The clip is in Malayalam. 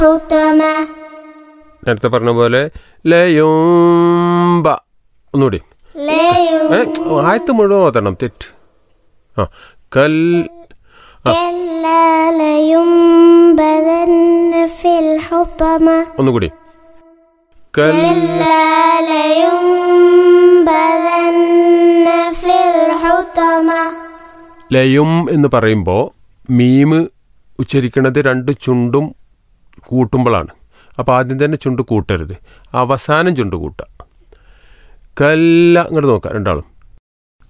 حطما നേരത്തെ പറഞ്ഞ പോലെ ലയുംബ ഒന്നുകൂടി لا ഏ ആയത്ത് മുഴുവൻ ഓതണം തെറ്റ് ആ കൽ كلا لينبذن في الحطمة ഒന്നുകൂടി കൽ كلا لينبذن في الحطمة ലയും എന്ന് പറയുമ്പോൾ മീമ് ഉച്ചരിക്കുന്നത് രണ്ട് ചുണ്ടും കൂട്ടുമ്പോഴാണ് അപ്പോൾ ആദ്യം തന്നെ ചുണ്ട് കൂട്ടരുത് അവസാനം ചുണ്ട് കൂട്ടുക കല്ല ഇങ്ങോട്ട് നോക്കാം രണ്ടാളും